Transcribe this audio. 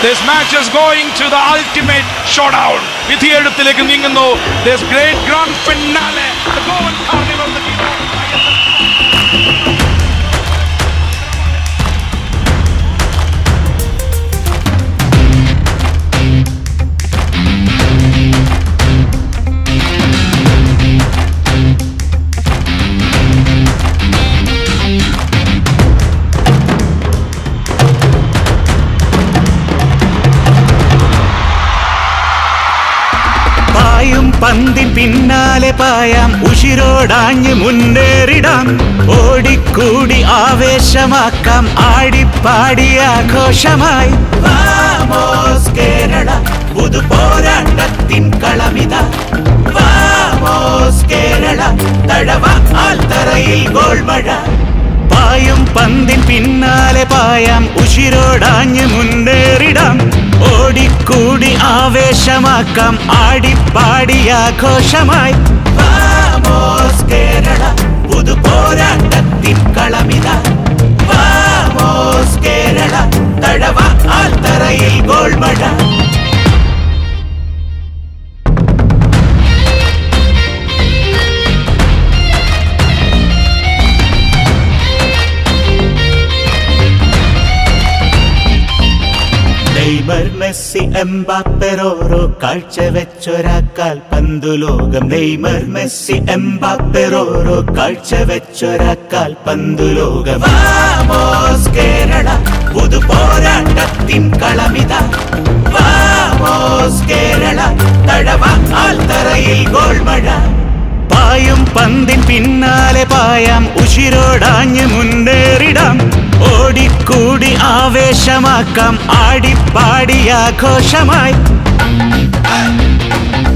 This match is going to the ultimate showdown. വിധിയെഴുത്തിലേക്ക് നീങ്ങുന്നു this great grand finale. The Goan Carnival. The പായും പന്തിൻ പിന്നാലെ പായാം ഉഷിരോടാഞ്ഞ് മുന്നേറിടാം ഓടിക്കൂടി ആവേശമാക്കാം ആടിപ്പാടി ആഘോഷമായി വാമോസ് കേരള പുതു പോരാട്ടത്തിൻ കളമിത വാമോസ് കേരള തഴവ ആൽത്തറയിൽ ഗോൾമഴ പായും പന്തിൻ പിന്നാലെ പായാം ഉഷിരോടാഞ്ഞ് മുന്നേറിടാം ഓടിക്കൂടി ആവേശമാക്കാം ആടിപ്പാടി ആഘോഷമായി വാമോസ് കേരള പുതു പോരാട്ടത്തിൻ കളമിത വാമോസ് കേരള തഴവ ആൽത്തറയിൽ ഗോൾമഴ നെയ്മർ മെസ്സി എംബാപ്പെറോറോ കാഴ്ചവെച്ചൊരാക്കാൽ പന്തു ലോകം നെയ്മർ മെസ്സി എംബാപ്പെറോറോ കാഴ്ചവെച്ചൊരാക്കാൽ പന്തു ലോകം വാമോസ് കേരള പുതു പോരാട്ടത്തിൻ കളമിത വാമോസ് കേരള തഴവ ആൽത്തറയിൽ ഗോൾമഴ പായും പന്തിൻ പിന്നാലെ പായാം ഉഷിരോടാഞ്ഞ് മുന്നേറിടാം ഓടിക്കൂടി ആവേശമാക്കാം ആടിപ്പാടി ആഘോഷമായി